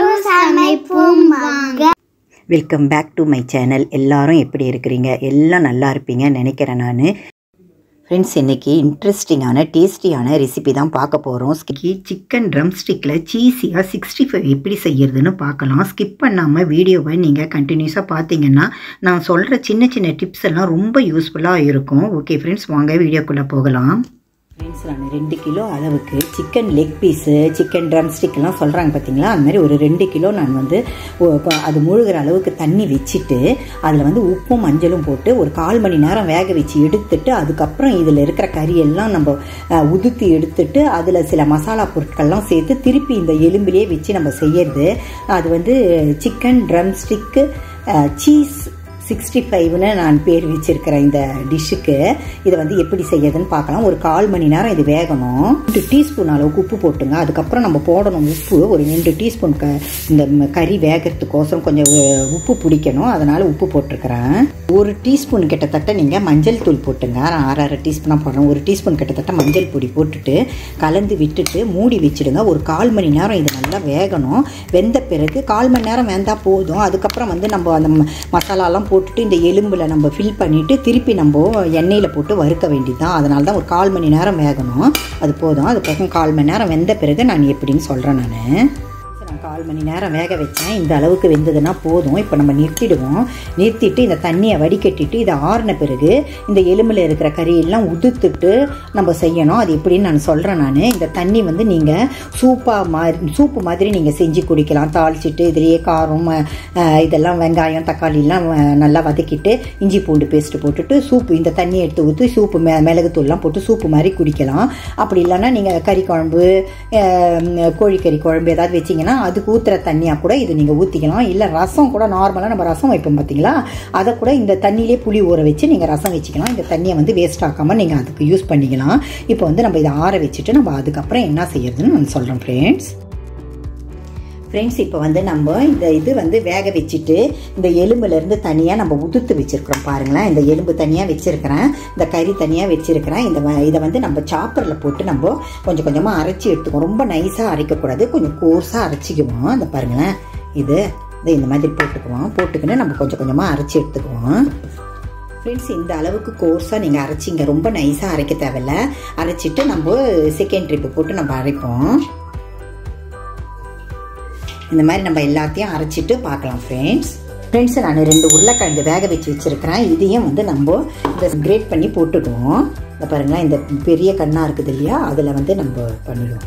சமைப்போம் வாங்க welcome back to my channel எல்லாரும் எப்படி இருக்கிறீங்க எல்லாம் நல்லா இருப்பீங்கன்னு நினைக்கிறேன் நான் ஃப்ரெண்ட்ஸ் இன்றைக்கி இன்ட்ரெஸ்டிங்கான டேஸ்டியான ரெசிபி தான் பார்க்க போகிறோம் சிக்கன் ட்ரம் ஸ்டிக்கில் சீஸியாக சிக்ஸ்டி ஃபைவ் எப்படி செய்யறதுன்னு பார்க்கலாம் ஸ்கிப் பண்ணாமல் வீடியோவை நீங்கள் கண்டினியூஸாக பார்த்தீங்கன்னா நான் சொல்கிற சின்ன சின்ன டிப்ஸ் எல்லாம் ரொம்ப யூஸ்ஃபுல்லாக இருக்கும் ஓகே ஃப்ரெண்ட்ஸ் வாங்க வீடியோக்குள்ளே போகலாம் ஃப்ரெண்ட்ஸ் நான் ரெண்டு கிலோ அளவுக்கு சிக்கன் லெக் பீஸு சிக்கன் ட்ரம் ஸ்டிக்லாம் சொல்கிறாங்க பார்த்தீங்களா அந்த மாதிரி ஒரு ரெண்டு கிலோ நான் வந்து ஒ- கொ- அது முழுகிற அளவுக்கு தண்ணி வச்சுட்டு அதில் வந்து உப்பும் மஞ்சளும் போட்டு ஒரு கால் மணி நேரம் வேக வச்சு எடுத்துட்டு அதுக்கப்புறம் இதில் இருக்கிற கறி எல்லாம் நம்ம அஹ், உதுத்தி எடுத்துட்டு அதில் சில மசாலா பொருட்கள்லாம் சேர்த்து திருப்பி இந்த எலும்பிலே வச்சு நம்ம செய்யறது அது வந்து chicken drumstick cheese sixty ஃபைவ்னு நான் பேர் வச்சிருக்கிறேன் இந்த டிஷ்ஷுக்கு இதை வந்து எப்படி செய்யறதுன்னு பார்க்கலாம் ஒரு கால் மணி நேரம் இது வேகணும் ரெண்டு டீஸ்பூன் அளவுக்கு உப்பு போட்டுங்க அதுக்கப்புறம் நம்ம போடணும் உப்பு ஒரு ரெண்டு டீஸ்பூன் க இந்த ம- கறி வேகிறதுக்கோசரம் கொஞ்சம் உ- உப்பு பிடிக்கணும் அதனால உப்பு போட்டிருக்கிறேன் ஒரு டீஸ்பூன் கிட்டத்தட்ட நீங்கள் மஞ்சள் தூள் போட்டுங்க நான் அரை அரை டீஸ்பூனாக போடுறேன் ஒரு டீஸ்பூன் கிட்டத்தட்ட மஞ்சள் பொடி போட்டுட்டு கலந்து விட்டுட்டு மூடி வச்சிடுங்க ஒரு கால் மணி நேரம் இது நல்லா வேகணும் வெந்த பிறகு கால் மணி நேரம் வெந்தால் போதும் அதுக்கப்புறம் வந்து நம்ம அந்த ம- மசாலாலாம் போட்டுட்டு இந்த எலும்பில் நம்ம ஃபில் பண்ணிவிட்டு திருப்பி நம்ம எண்ணெயில் போட்டு வறுக்க வேண்டியதுதான் அதனால தான் ஒரு கால் மணி நேரம் வேகணும் அது போதும் அது பக்கம் கால் மணி நேரம் வெந்த பிறகு நான் எப்படின்னு சொல்கிறேன் நான் நான் கால் மணி நேரம் வேக வச்சேன் இந்த அளவுக்கு வெந்ததுன்னா போதும் இப்போ நம்ம நிறுத்திடுவோம் நிறுத்திட்டு இந்த தண்ணியை வடிகட்டிட்டு இதை ஆறின பிறகு இந்த எலும்பில் இருக்கிற கறியெல்லாம் உதுத்துட்டு நம்ம செய்யணும் அது எப்படின்னு நான் சொல்கிறேன் நான் இந்த தண்ணி வந்து நீங்கள் சூப்பாக மாதிரி சூப்பு மாதிரி நீங்கள் செஞ்சு குடிக்கலாம் தாளிச்சிட்டு இதுலேயே காரம் அஹ், இதெல்லாம் வெங்காயம் தக்காளிலாம் அஹ், நல்லா வதக்கிட்டு இஞ்சி பூண்டு பேஸ்ட்டு போட்டுட்டு சூப்பு இந்த தண்ணியை எடுத்து ஊற்றி சூப்பு மெ மிளகுத்தூள்லாம் போட்டு சூப்பு மாதிரி குடிக்கலாம் அப்படி இல்லைன்னா நீங்கள் கறி குழம்பு அஹ், கோழிக்கறி குழம்பு ஏதாவது வச்சிங்கன்னா அதுக்கு ஊற்றுற தண்ணியாக கூட இது நீங்கள் ஊற்றிக்கலாம் இல்லை ரசம் கூட நார்மலாக நம்ம ரசம் வைப்போம் பார்த்தீங்களா அதை கூட இந்த தண்ணியிலே புளி ஊற வச்சு நீங்கள் ரசம் வச்சுக்கலாம் இந்த தண்ணியை வந்து வேஸ்ட் ஆக்காமல் நீங்கள் அதுக்கு யூஸ் பண்ணிக்கலாம் இப்போ வந்து நம்ம இதை ஆற வச்சுட்டு நம்ம அதுக்கப்புறம் என்ன செய்யறதுன்னு நான் சொல்கிறேன் ஃப்ரெண்ட்ஸ் ஃப்ரெண்ட்ஸ் இப்போ வந்து நம்ம இந்த இது வந்து வேக வச்சுட்டு இந்த எலும்புலேருந்து தனியாக நம்ம உதுத்து வச்சுருக்கிறோம் பாருங்களேன் இந்த எலும்பு தனியாக வச்சுருக்கிறேன் இந்த கறி தனியாக வச்சுருக்கிறேன் இந்த வ- இதை வந்து நம்ம சாப்பரில் போட்டு நம்ம கொஞ்சம் கொஞ்சமாக அரைச்சி எடுத்துக்குவோம் ரொம்ப நைஸாக அரைக்கக்கூடாது கொஞ்சம் கோர்ஸாக அரைச்சிக்குவோம் இந்த பாருங்களேன் இது இதை இந்த மாதிரி போட்டுக்குவோம் போட்டுக்கின்னு நம்ம கொஞ்சம் கொஞ்சமாக அரைச்சி எடுத்துக்குவோம் ஃப்ரெண்ட்ஸ் இந்த அளவுக்கு கோர்ஸாக நீங்கள் அரைச்சிங்க ரொம்ப நைஸாக அரைக்க தேவையில்ல அரைச்சிட்டு நம்ம செகண்ட் ட்ரிப்பு போட்டு நம்ம அரைப்போம் இந்த மாதிரி நம்ம எல்லாத்தையும் அரைச்சிட்டு பார்க்கலாம் ஃப்ரெண்ட்ஸ் ஃப்ரெண்ட்ஸ் நான் ரெண்டு உருளைக்கிழங்கு வேக வச்சு வச்சுருக்கிறேன் இதையும் வந்து நம்ம இந்த கிரேட் பண்ணி போட்டுடுவோம் இந்த பாருங்களேன் இந்த பெரிய கண்ணா இருக்குது இல்லையா அதில் வந்து நம்ம பண்ணிடுவோம்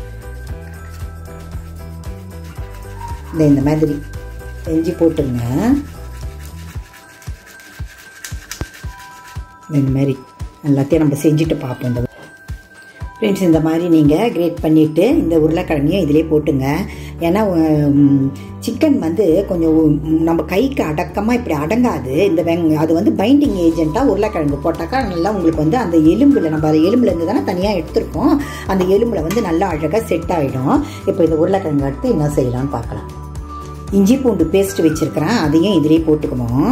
இந்த இந்த மாதிரி செஞ்சு போட்டுருங்க இந்த மாதிரி எல்லாத்தையும் நம்ம செஞ்சுட்டு பார்ப்போம் இந்த ஃப்ரெண்ட்ஸ் இந்த மாதிரி நீங்கள் கிரேட் பண்ணிவிட்டு இந்த உருளைக்கிழங்கையும் இதிலே போட்டுங்க ஏன்னா சிக்கன் வந்து கொஞ்சம் உம், நம்ம கைக்கு அடக்கமாக இப்படி அடங்காது இந்த வெங் அது வந்து பைண்டிங் ஏஜென்ட்டாக உருளைக்கிழங்கு போட்டாக்கா நல்லா உங்களுக்கு வந்து அந்த எலும்பில் நம்ம அந்த எலும்புலேருந்து தானே தனியாக எடுத்திருக்கோம் அந்த எலும்பில் வந்து நல்லா அழகாக செட் ஆகிடும் இப்போ இந்த உருளைக்கிழங்கு எடுத்து என்ன செய்யலாம்னு பார்க்கலாம் இஞ்சி பூண்டு பேஸ்ட் வச்சுருக்கிறேன் அதையும் இதிலே போட்டுக்குவோம்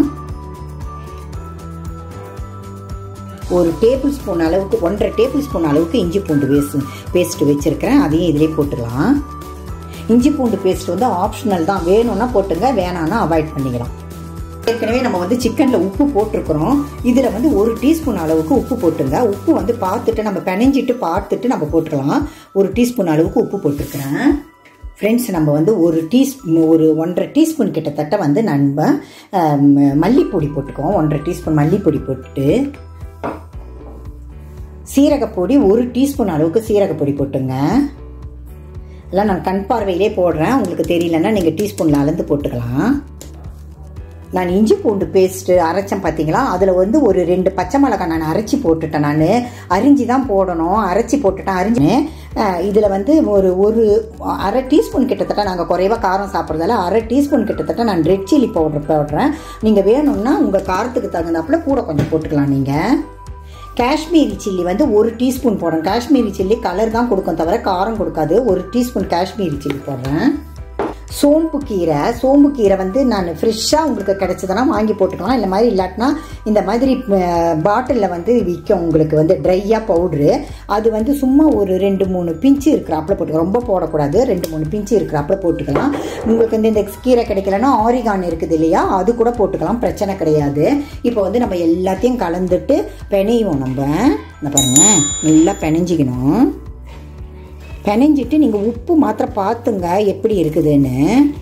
ஒரு டேபிள் ஸ்பூன் அளவுக்கு ஒன்றரை டேபிள் ஸ்பூன் அளவுக்கு இஞ்சி பூண்டு பேஸ்ட் பேஸ்ட் வச்சுருக்கிறேன் அதையும் இதிலே போட்டுடலாம் இஞ்சி பூண்டு பேஸ்ட் வந்து ஆப்ஷனல் தான் வேணும்னா போட்டுங்க வேணாம்னா அவாய்ட் பண்ணிக்கலாம் ஏற்கனவே நம்ம வந்து சிக்கனில் உப்பு போட்டிருக்கிறோம் இதில் வந்து ஒரு டீஸ்பூன் அளவுக்கு உப்பு போட்டுங்க உப்பு வந்து பார்த்துட்டு நம்ம பிணைஞ்சிட்டு பார்த்துட்டு நம்ம போட்டுக்கலாம் ஒரு டீஸ்பூன் அளவுக்கு உப்பு போட்டிருக்கிறேன் ஃப்ரெண்ட்ஸ் நம்ம வந்து ஒரு டீஸ் ஒரு ஒன்றரை டீஸ்பூன் கிட்டத்தட்ட வந்து நம்ம அஹ், மல்லிப்பொடி போட்டுக்குவோம் ஒன்றரை டீஸ்பூன் மல்லிப்பொடி போட்டுட்டு சீரகப்பொடி ஒரு டீஸ்பூன் அளவுக்கு சீரகப்பொடி போட்டுங்க எல்லாம் நான் கண் பார்வையிலே போடுறேன் உங்களுக்கு தெரியலன்னா நீங்கள் டீஸ்பூனில் அளந்து போட்டுக்கலாம் நான் இஞ்சி பூண்டு பேஸ்ட்டு அரைச்சேன் பார்த்தீங்களா அதில் வந்து ஒரு ரெண்டு பச்சை மிளகாய் நான் அரைச்சி போட்டுட்டேன் நான் அரிஞ்சு தான் போடணும் அரைச்சி போட்டுட்டேன் அரிஞ்சு இதில் வந்து ஒரு ஒரு அரை டீஸ்பூன் கிட்டத்தட்ட நாங்கள் குறைவாக காரம் சாப்பிட்றதால அரை டீஸ்பூன் கிட்டத்தட்ட நான் ரெட் சில்லி பவுடர் போடுறேன் நீங்கள் வேணும்னா உங்கள் காரத்துக்கு தகுந்தாப்புல கூட கொஞ்சம் போட்டுக்கலாம் நீங்கள் காஷ்மீரி சில்லி வந்து ஒரு டீஸ்பூன் போடுறேன் காஷ்மீரி சில்லி கலர் தான் கொடுக்கும் தவிர காரம் கொடுக்காது ஒரு டீஸ்பூன் காஷ்மீரி சில்லி போடுறேன் சோம்பு கீரை சோம்பு கீரை வந்து நான் ஃப்ரெஷ்ஷாக உங்களுக்கு கிடைச்சதுன்னா வாங்கி போட்டுக்கலாம் இந்த மாதிரி இல்லாட்டினா இந்த மாதிரி பாட்டிலில் வந்து விற்கும் உங்களுக்கு வந்து ட்ரையாக பவுட்ரு அது வந்து சும்மா ஒரு ரெண்டு மூணு பிஞ்சு இருக்கிறாப்புல போட்டுக்கலாம் ரொம்ப போடக்கூடாது ரெண்டு மூணு பிஞ்சு இருக்கிறாப்புல போட்டுக்கலாம் உங்களுக்கு வந்து இந்த கீரை கிடைக்கலன்னா ஆரிகான் இருக்குது இல்லையா அது கூட போட்டுக்கலாம் பிரச்சனை கிடையாது இப்போ வந்து நம்ம எல்லாத்தையும் கலந்துட்டு பிணையுவோம் நம்ம இந்த பாருங்க நல்லா பிணைஞ்சிக்கணும் பிணைஞ்சிட்டு நீங்கள் உப்பு மாத்திரம் பார்த்துங்க எப்படி இருக்குதுன்னு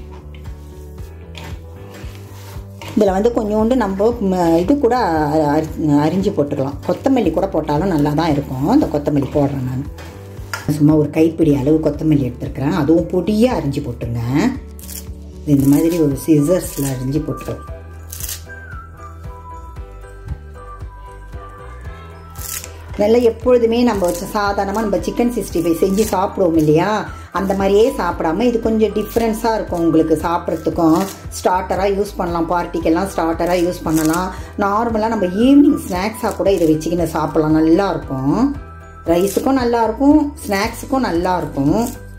இதில் வந்து கொஞ்சோண்டு நம்ம ம, இது கூட அரி- அரிஞ்சு போட்டுக்கலாம் கொத்தமல்லி கூட போட்டாலும் நல்லா தான் இருக்கும் இந்த கொத்தமல்லி போடுறேன் நான் சும்மா ஒரு கைப்பிடி அளவு கொத்தமல்லி எடுத்துருக்கிறேன் அதுவும் பொடியாக அரிஞ்சு போட்டுங்க இந்த மாதிரி ஒரு சிசர்ஸில் அரிஞ்சு போட்டுக்கலாம் நல்லா எப்பொழுதுமே நம்ம சாதாரணமாக நம்ம சிக்கன் சிக்ஸ்டி ஃபைவ் செஞ்சு சாப்பிடுவோம் இல்லையா அந்த மாதிரியே சாப்பிடாம இது கொஞ்சம் டிஃப்ரென்ஸாக இருக்கும் உங்களுக்கு சாப்பிட்றதுக்கும் ஸ்டார்டராக யூஸ் பண்ணலாம் பார்ட்டிக்கெல்லாம் ஸ்டார்டராக யூஸ் பண்ணலாம் நார்மலாக நம்ம ஈவினிங் ஸ்நாக்ஸாக கூட இதை வச்சுக்கின்னு சாப்பிட்லாம் நல்லா இருக்கும் ரைஸுக்கும் நல்லா இருக்கும் ஸ்நாக்ஸுக்கும் நல்லா இருக்கும்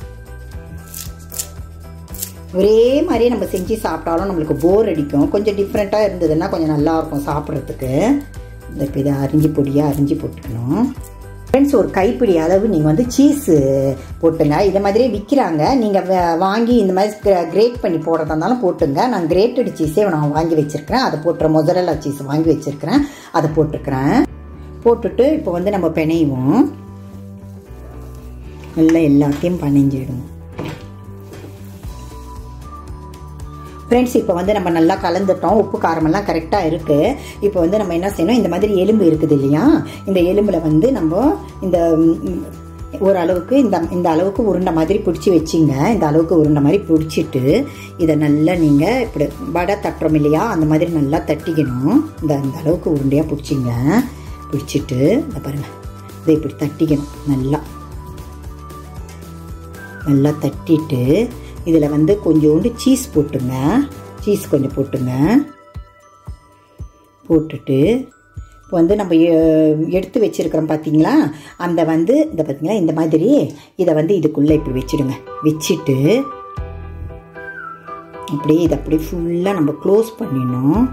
ஒரே மாதிரியே நம்ம செஞ்சு சாப்பிட்டாலும் நம்மளுக்கு போர் அடிக்கும் கொஞ்சம் டிஃப்ரெண்ட்டாக இருந்ததுன்னா கொஞ்சம் நல்லா இருக்கும் சாப்பிட்றதுக்கு இந்த இப்போ இதை அரிஞ்சு பொடியாக அரிஞ்சு போட்டுக்கணும் ஃப்ரெண்ட்ஸ் ஒரு கைப்பிடி அளவு நீங்கள் வந்து சீஸு போட்டுங்க இதை மாதிரியே விற்கிறாங்க நீங்கள் வாங்கி இந்த மாதிரி கிரேட் பண்ணி போடுறதா இருந்தாலும் போட்டுங்க நான் கிரேட்டட் சீஸே நான் வாங்கி வச்சுருக்கிறேன் அதை போட்டுற மொசரல்லா சீஸ் வாங்கி வச்சுருக்கிறேன் அதை போட்டிருக்கிறேன் போட்டுட்டு இப்போ வந்து நம்ம பிணையுவோம் நல்லா எல்லாத்தையும் பனைஞ்சிடுவோம் ஃப்ரெண்ட்ஸ் இப்போ வந்து நம்ம நல்லா கலந்துட்டோம் உப்பு காரமெல்லாம் கரெக்டாக இருக்குது இப்போ வந்து நம்ம என்ன செய்யணும் இந்த மாதிரி எலும்பு இருக்குது இல்லையா இந்த எலும்பில் வந்து நம்ம இந்த ம், ஓரளவுக்கு இந்த இந்த அளவுக்கு உருண்டை மாதிரி பிடிச்சி வச்சிங்க இந்த அளவுக்கு உருண்டை மாதிரி பிடிச்சிட்டு இதை நல்லா நீங்கள் இப்படி வடை தட்டுறோம் இல்லையா அந்த மாதிரி நல்லா தட்டிக்கணும் இந்த இந்த அளவுக்கு உருண்டையாக பிடிச்சிங்க பிடிச்சிட்டு இந்த பாருங்கள் இதை இப்படி தட்டிக்கணும் நல்லா நல்லா தட்டிட்டு இதில் வந்து கொஞ்சோண்டு சீஸ் போட்டுங்க சீஸ் கொஞ்சம் போட்டுங்க போட்டுட்டு இப்போ வந்து நம்ம எ- எடுத்து வச்சிருக்கிறோம் பார்த்தீங்களா அந்த வந்து இந்த பார்த்தீங்களா இந்த மாதிரி இதை வந்து இதுக்குள்ளே இப்படி வச்சிடுங்க வச்சுட்டு அப்படியே இதை அப்படியே ஃபுல்லாக நம்ம க்ளோஸ் பண்ணிடணும்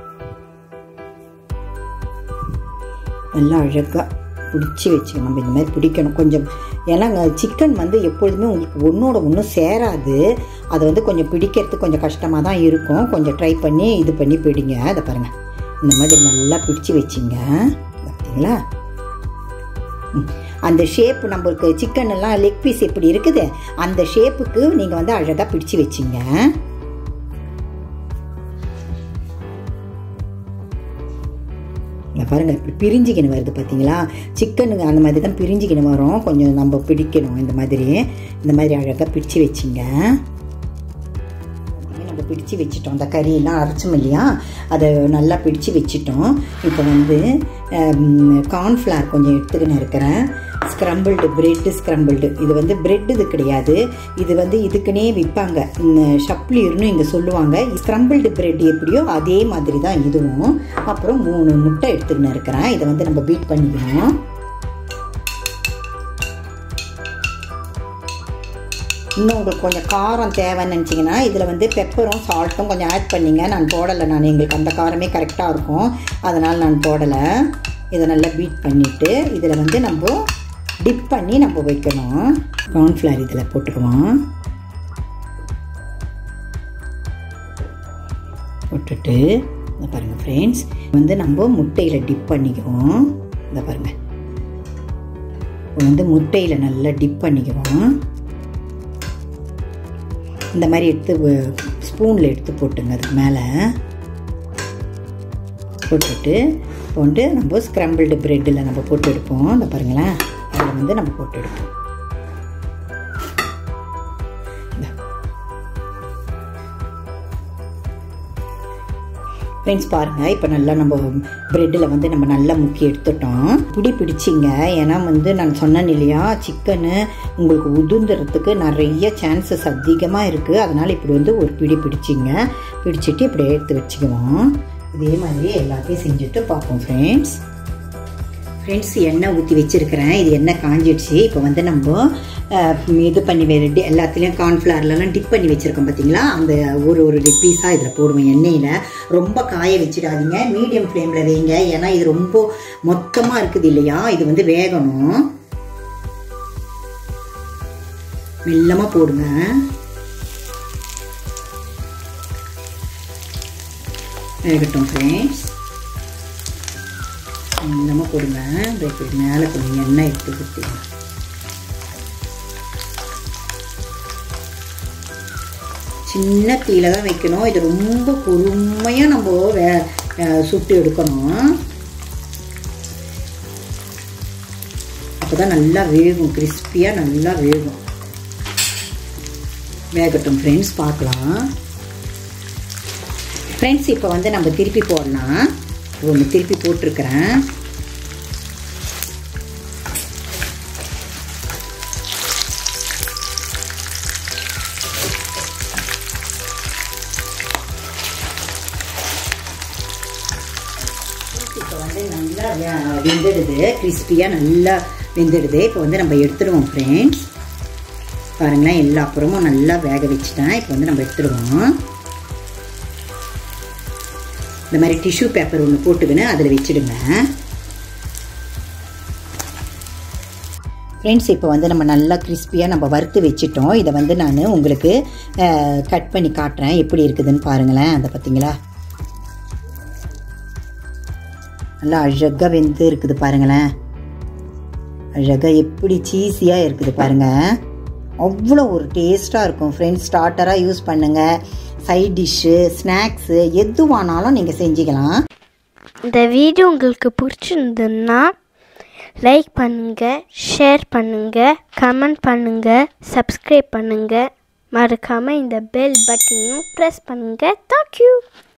நல்லா அழகாக பிடிச்சி வச்சுக்கணும் நம்ம இந்த மாதிரி பிடிக்கணும் கொஞ்சம் ஏன்னா சிக்கன் வந்து எப்பொழுதுமே உங்களுக்கு ஒன்றோட ஒன்று சேராது அது வந்து கொஞ்சம் பிடிக்கிறதுக்கு கொஞ்சம் கஷ்டமாக தான் இருக்கும் கொஞ்சம் ட்ரை பண்ணி இது பண்ணி பிடிங்க அதை பாருங்கள் இந்த மாதிரி நல்லா பிடிச்சி வச்சிங்க பார்த்தீங்களா ம். அந்த ஷேப் நம்மளுக்கு சிக்கன் எல்லாம் லெக் பீஸ் எப்படி இருக்குது அந்த ஷேப்புக்கு நீங்கள் வந்து அழகாக பிடிச்சி வச்சிங்க இங்க பாருங்க இப்படி பிரிஞ்சுக்கின்னு வருது பார்த்தீங்களா சிக்கனுங்க அந்த மாதிரி தான் பிரிஞ்சுக்கின்னு வரும் கொஞ்சம் நம்ம பிடிக்கணும் இந்த மாதிரி இந்த மாதிரி அழகாக பிடிச்சு வச்சிங்க நம்ம பிடிச்சு வச்சிட்டோம் அந்த கறியெல்லாம் அரைச்சோம் இல்லையா அதை நல்லா பிடிச்சு வச்சிட்டோம் இப்போ வந்து கார்ன்ஃப்ளவர் கொஞ்சம் எடுத்துக்கின்னு இருக்கிறேன் ஸ்க்ரம்பிள்டு பிரெட்டு ஸ்க்ரம்பிள்டு இது வந்து பிரெட் இது கிடையாது இது வந்து இதுக்குன்னே விற்பாங்க ஷப்ளியர்னு இங்கே சொல்லுவாங்க ஸ்க்ரம்பிள்டு பிரெட் எப்படியோ அதே மாதிரி தான் இதுவும் அப்புறம் மூணு முட்டை எடுத்துக்கின்னு இருக்கிறேன் இதை வந்து நம்ம பீட் பண்ணிக்கணும் இன்னும் உங்களுக்கு கொஞ்சம் காரம் தேவைன்னு நினச்சிங்கன்னா இதில் வந்து பெப்பரும் சால்ட்டும் கொஞ்சம் ஆட் பண்ணிங்க நான் போடலை நான் எங்களுக்கு அந்த காரமே கரெக்டாக இருக்கும் அதனால் நான் போடலை இதை நல்லா பீட் பண்ணிவிட்டு இதில் வந்து நம்ம டிப் பண்ணி நம்ம வைக்கணும் கார்ன்ஃப்ளவர் இதில் போட்டுக்குவோம் போட்டுட்டு இந்த பாருங்கள் ஃப்ரெண்ட்ஸ் வந்து நம்ம முட்டையில் டிப் பண்ணிக்குவோம் இந்த பாருங்கள் இப்போ வந்து முட்டையில் நல்லா டிப் பண்ணிக்குவோம் இந்த மாதிரி எடுத்து ஸ்பூனில் எடுத்து போட்டுங்க அதுக்கு மேலே போட்டுட்டு இப்போ வந்து நம்ம ஸ்க்ரம்பிள்டு ப்ரெட்டில் நம்ம போட்டு எடுப்போம் இந்த பாருங்களேன் அதில் வந்து நம்ம போட்டு எடுப்போம் ஃப்ரெண்ட்ஸ் பாருங்கள் இப்போ நல்லா நம்ம ப்ரெட்டில் வந்து நம்ம நல்லா முக்கி எடுத்துட்டோம் பிடி பிடிச்சிங்க ஏன்னா வந்து நான் சொன்னேன் இல்லையா சிக்கனு உங்களுக்கு உதுந்துறதுக்கு நிறைய சான்சஸ் அதிகமாக இருக்குது அதனால் இப்படி வந்து ஒரு பிடி பிடிச்சிங்க பிடிச்சிட்டு இப்படி எடுத்து வச்சுக்குவோம் இதே மாதிரி எல்லாத்தையும் செஞ்சுட்டு பார்ப்போம் ஃப்ரெண்ட்ஸ் ஃப்ரெண்ட்ஸ் எண்ணெய் ஊற்றி வச்சுருக்கிறேன் இது எண்ணெய் காஞ்சிடுச்சு இப்போ வந்து நம்ம இது பண்ணி ரெடி எல்லாத்துலேயும் கார்ன்ஃப்ளவர்லலாம் டிப் பண்ணி வச்சுருக்கோம் பார்த்தீங்களா அந்த ஒரு ஒரு பீஸாக இதில் போடுவேன் எண்ணெயில் ரொம்ப காய வச்சிடாதீங்க மீடியம் ஃப்ளேமில் வைங்க ஏன்னா இது ரொம்ப மொத்தமாக இருக்குது இல்லையா இது வந்து வேகணும் மெல்லமாக போடுங்க வேகட்டும் ஃப்ரெண்ட்ஸ் மெல்லமாக போடுங்க இந்த இப்படி மேலே கொஞ்சம் எண்ணெய் எடுத்து ஊற்றிங்க சின்ன தீயில தான் வைக்கணும் இது ரொம்ப பொறுமையாக நம்ம வே சுட்டு எடுக்கணும் அப்போ தான் நல்லா வேகும் கிறிஸ்பியாக நல்லா வேகும் வேகட்டும் ஃப்ரெண்ட்ஸ் பார்க்கலாம் ஃப்ரெண்ட்ஸ் இப்போ வந்து நம்ம திருப்பி போடலாம் ஒன்று திருப்பி போட்டிருக்கிறேன் இப்போ வந்து நல்லா வெந்துடுது கிறிஸ்பியாக நல்லா வெந்துடுது இப்போ வந்து நம்ம எடுத்துடுவோம் ஃப்ரெண்ட்ஸ் பாருங்களேன் எல்லா அப்புறமும் நல்லா வேக வச்சுட்டேன் இப்போ வந்து நம்ம எடுத்துடுவோம் இந்த மாதிரி டிஷ்யூ பேப்பர் ஒன்று போட்டுக்கின்னு அதில் வச்சுடுங்க ஃப்ரெண்ட்ஸ் இப்போ வந்து நம்ம நல்லா கிறிஸ்பியாக நம்ம வறுத்து வச்சுட்டோம் இதை வந்து நான் உங்களுக்கு கட் பண்ணி காட்டுறேன் எப்படி இருக்குதுன்னு பாருங்களேன் அதை பார்த்தீங்களா நல்லா அழகாக வெந்து இருக்குது பாருங்களேன் அழகாக எப்படி சீஸியாக இருக்குது பாருங்கள் அவ்வளோ ஒரு டேஸ்ட்டாக இருக்கும் ஃப்ரெண்ட்ஸ் ஸ்டார்டராக யூஸ் பண்ணுங்கள் சைட் டிஷ்ஷு ஸ்நாக்ஸு எதுவானாலும் நீங்கள் செஞ்சுக்கலாம் இந்த வீடியோ உங்களுக்கு பிடிச்சிருந்ததுன்னா லைக் பண்ணுங்கள் ஷேர் பண்ணுங்கள் கமெண்ட் பண்ணுங்கள் சப்ஸ்கிரைப் பண்ணுங்கள் மறக்காமல் இந்த பெல் பட்டனையும் ப்ரெஸ் பண்ணுங்கள் தேங்க்யூ